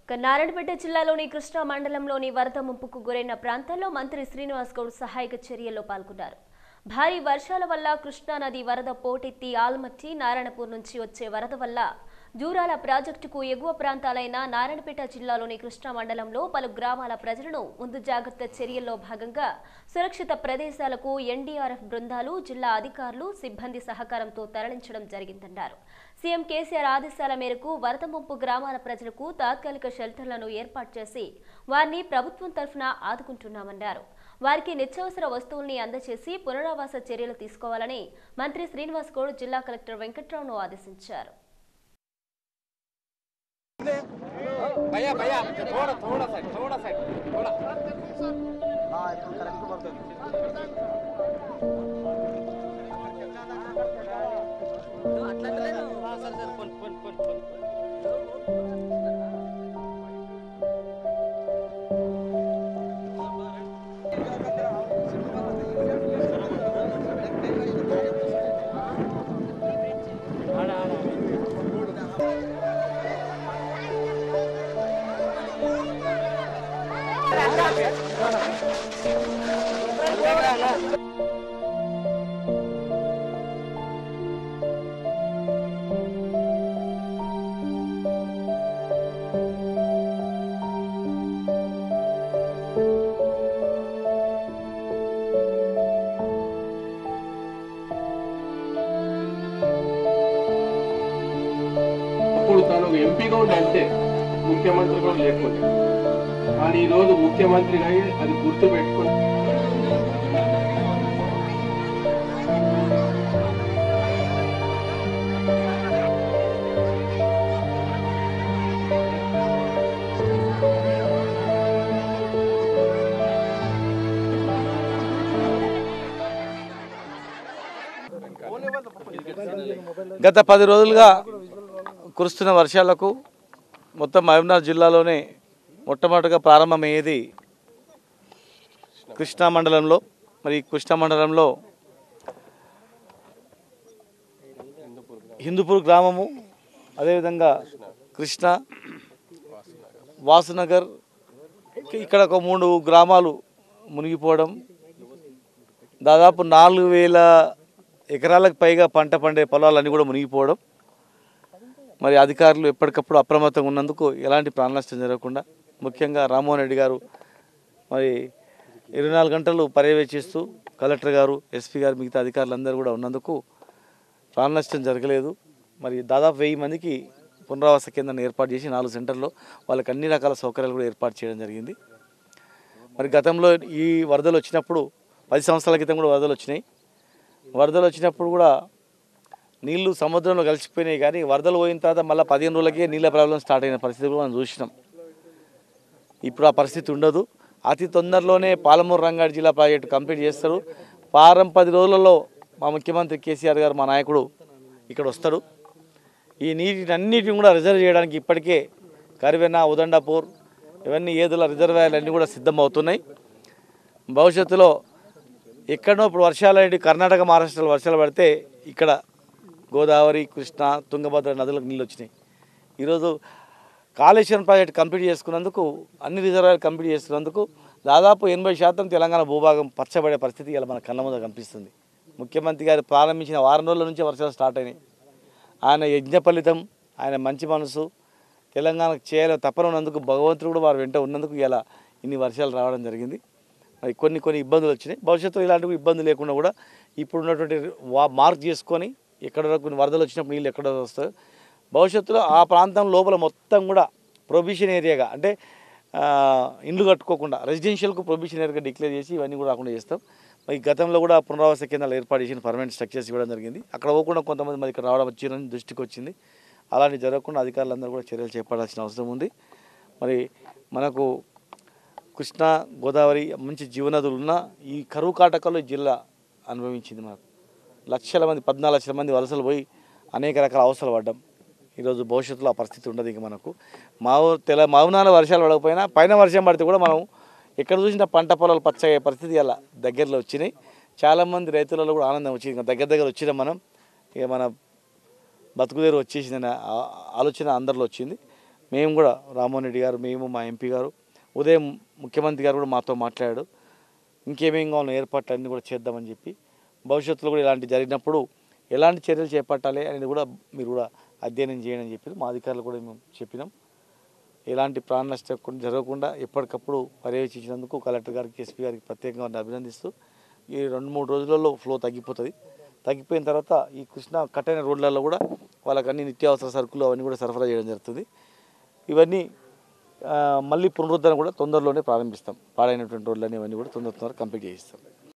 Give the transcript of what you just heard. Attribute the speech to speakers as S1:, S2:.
S1: ఇక నారాయణపేట జిల్లాలోని కృష్ణా మండలంలోని వరద ముంపుకు గురైన ప్రాంతాల్లో మంత్రి శ్రీనివాస్ గౌడ్ సహాయక చర్యల్లో పాల్గొన్నారు భారీ వర్షాల వల్ల కృష్ణా నది వరద పోటెత్తి ఆల్మట్టి నారాయణపూర్ నుంచి వచ్చే వరద వల్ల జూరాల ప్రాజెక్టుకు ఎగువ ప్రాంతాలైన నారాయణపేట జిల్లాలోని కృష్ణా మండలంలో పలు గ్రామాల ప్రజలను ముందు జాగ్రత్త చర్యల్లో భాగంగా సురక్షిత ప్రదేశాలకు ఎన్డీఆర్ఎఫ్ బృందాలు జిల్లా అధికారులు సిబ్బంది సహకారంతో తరలించడం జరిగిందన్నారు సీఎం కేసీఆర్ ఆదేశాల మేరకు వరద ముంపు గ్రామాల ప్రజలకు తాత్కాలిక షెల్టర్లను ఏర్పాటు చేసి వారిని ప్రభుత్వం తరఫున ఆదుకుంటున్నామన్నారు వారికి నిత్యావసర వస్తువుల్ని అందజేసి పునరావాస చర్యలు తీసుకోవాలని మంత్రి శ్రీనివాస్ గౌడ్ జిల్లా కలెక్టర్ వెంకట్రావును ఆదేశించారు
S2: भैया भैया थोड़ा थोड़ा साइड थोड़ा साइड थोड़ा
S3: हाँ एकदम करेक्ट बರ್ತದೆ
S2: sir sir phone phone phone phone
S4: అప్పుడు తాను ఒక ఎంపీగా ఉండి అంతే ముఖ్యమంత్రి కూడా లేకపోతే కానీ ఈ రోజు ముఖ్యమంత్రిగా అయ్యి అది గుర్తు పెట్టుకుని
S5: గత పది రోజులుగా కురుస్తున్న వర్షాలకు మొత్తం మహబూబ్నగర్ జిల్లాలోనే మొట్టమొదటిగా ప్రారంభమయ్యేది కృష్ణా మండలంలో మరి ఈ కృష్ణా మండలంలో హిందూపూర్ గ్రామము అదేవిధంగా కృష్ణ వాసునగర్ ఇక్కడ ఒక మూడు గ్రామాలు మునిగిపోవడం దాదాపు నాలుగు వేల ఎకరాలకు పైగా పంట పండే పొలాలన్నీ కూడా మునిగిపోవడం మరి అధికారులు ఎప్పటికప్పుడు అప్రమత్తంగా ఉన్నందుకు ఎలాంటి ప్రాణ నష్టం జరగకుండా ముఖ్యంగా రామ్మోహన్ రెడ్డి గారు మరి ఇరవై నాలుగు గంటలు పర్యవేక్షిస్తూ కలెక్టర్ గారు ఎస్పీ గారు మిగతా అధికారులు అందరూ కూడా ఉన్నందుకు ప్రాణ నష్టం జరగలేదు మరి దాదాపు వెయ్యి మందికి పునరావాస కేంద్రాన్ని ఏర్పాటు చేసి నాలుగు సెంటర్లో వాళ్ళకి అన్ని రకాల సౌకర్యాలు కూడా ఏర్పాటు చేయడం జరిగింది మరి గతంలో ఈ వరదలు వచ్చినప్పుడు పది సంవత్సరాల క్రితం కూడా వరదలు వచ్చినాయి వరదలు వచ్చినప్పుడు కూడా నీళ్లు సముద్రంలో కలిసిపోయినాయి కానీ వరదలు పోయిన తర్వాత మళ్ళీ పదిహేను రోజులకే నీళ్ళ ప్రాబ్లం స్టార్ట్ అయిన పరిస్థితి కూడా మనం చూసినాం ఇప్పుడు ఆ పరిస్థితి ఉండదు అతి తొందరలోనే పాలమూరు రంగారెడ్డి జిల్లా ప్రాజెక్టు కంప్లీట్ చేస్తారు వారం పది రోజులలో మా ముఖ్యమంత్రి కేసీఆర్ గారు మా నాయకుడు ఇక్కడ వస్తాడు ఈ నీటినన్నిటిని కూడా రిజర్వ్ చేయడానికి ఇప్పటికే కరివెన ఉదండాపూర్ ఇవన్నీ ఏదుల రిజర్వాయర్లు అన్నీ కూడా సిద్ధమవుతున్నాయి భవిష్యత్తులో ఎక్కడో ఇప్పుడు వర్షాలు అనేవి కర్ణాటక మహారాష్ట్రలో వర్షాలు పడితే ఇక్కడ గోదావరి కృష్ణ తుంగభద్ర నదులకు నీళ్ళు వచ్చినాయి ఈరోజు కాళేశ్వరం ప్రాజెక్ట్ కంప్లీట్ చేసుకున్నందుకు అన్ని రిజర్వాయర్లు కంప్లీట్ చేసుకున్నందుకు దాదాపు ఎనభై శాతం తెలంగాణ భూభాగం పచ్చబడే పరిస్థితి ఇలా మన కళ్ళ ముందు కనిపిస్తుంది ముఖ్యమంత్రి గారు ప్రారంభించిన వారం రోజుల నుంచి వర్షాలు స్టార్ట్ అయినాయి ఆయన యజ్ఞ ఫలితం ఆయన మంచి మనసు తెలంగాణకు చేయాలని తప్పన ఉన్నందుకు భగవంతుడు కూడా వారు వెంట ఉన్నందుకు ఇలా ఇన్ని వర్షాలు రావడం జరిగింది మరి కొన్ని కొన్ని ఇబ్బందులు వచ్చినాయి భవిష్యత్తులో ఇలాంటివి ఇబ్బంది లేకుండా కూడా ఇప్పుడు ఉన్నటువంటి వా మార్క్ చేసుకొని ఎక్కడ కొన్ని వరదలు వచ్చినప్పుడు నీళ్ళు ఎక్కడ వస్తాయో భవిష్యత్తులో ఆ ప్రాంతం లోపల మొత్తం కూడా ప్రొబిషన్ ఏరియాగా అంటే ఆ, ఇండ్లు కట్టుకోకుండా రెసిడెన్షియల్కు ప్రొబిషన్ ఏరియాగా డిక్లేర్ చేసి ఇవన్నీ కూడా రాకుండా చేస్తాం మరి గతంలో కూడా పునరావాస కేంద్రాలు ఏర్పాటు చేసిన పర్మనెంట్ స్ట్రక్చర్స్ ఇవ్వడం జరిగింది అక్కడ పోకుండా కొంతమంది మరి ఇక్కడ రావడం వచ్చిందని దృష్టికి వచ్చింది అలాంటి జరగకుండా అధికారులందరూ కూడా చర్యలు చేపట్టాల్సిన అవసరం ఉంది మరి మనకు కృష్ణా గోదావరి మంచి జీవనదులు ఉన్న ఈ కరువు కాటకాలు ఈ జిల్లా అనుభవించింది మనకు లక్షల మంది పద్నాలుగు లక్షల మంది వలసలు పోయి అనేక రకాల అవసరాలు పడ్డాం ఈరోజు భవిష్యత్తులో ఆ పరిస్థితి ఉండదు ఇంక మనకు మా ఊ- తెల మౌనాల వర్షాలు పడకపోయినా పైన వర్షం పడితే కూడా మనం ఎక్కడ చూసినా పంట పొలాలు పచ్చగా పరిస్థితి అలా దగ్గరలో వచ్చినాయి చాలామంది రైతులలో కూడా ఆనందం వచ్చింది ఇంకా దగ్గర దగ్గర వచ్చినాం మనం ఇక మన బతుకుదేరు వచ్చేసిందనే ఆ- ఆలోచన అందరిలో వచ్చింది మేము కూడా రామ్మోహన్ రెడ్డి గారు మేము మా ఎంపీ గారు ఉదయం ముఖ్యమంత్రి గారు కూడా మాతో మాట్లాడాడు ఇంకేమేం కావాలో ఏర్పాట్లు అన్నీ కూడా చేద్దామని చెప్పి భవిష్యత్తులో కూడా ఇలాంటి జరిగినప్పుడు ఎలాంటి చర్యలు చేపట్టాలి అనేది కూడా మీరు కూడా అధ్యయనం చేయండి అని చెప్పి మా అధికారులు కూడా మేము చెప్పినాం ఎలాంటి ప్రాణ నష్టం కూడా జరగకుండా ఎప్పటికప్పుడు పర్యవేక్షించినందుకు కలెక్టర్ గారికి ఎస్పీ గారికి ప్రత్యేకంగా వారిని అభినందిస్తూ ఈ రెండు మూడు రోజులలో ఫ్లో తగ్గిపోతుంది తగ్గిపోయిన తర్వాత ఈ కృష్ణా కట్టైన రోడ్లలో కూడా వాళ్ళకి అన్ని నిత్యావసర సరుకులు అవన్నీ కూడా సరఫరా చేయడం జరుగుతుంది ఇవన్నీ ఆ, మళ్ళీ పునరుద్ధరణ కూడా తొందరలోనే ప్రారంభిస్తాం పాడైనటువంటి రోడ్లన్నీ ఇవన్నీ కూడా తొందర తొందర కంప్లీట్ చేయిస్తాం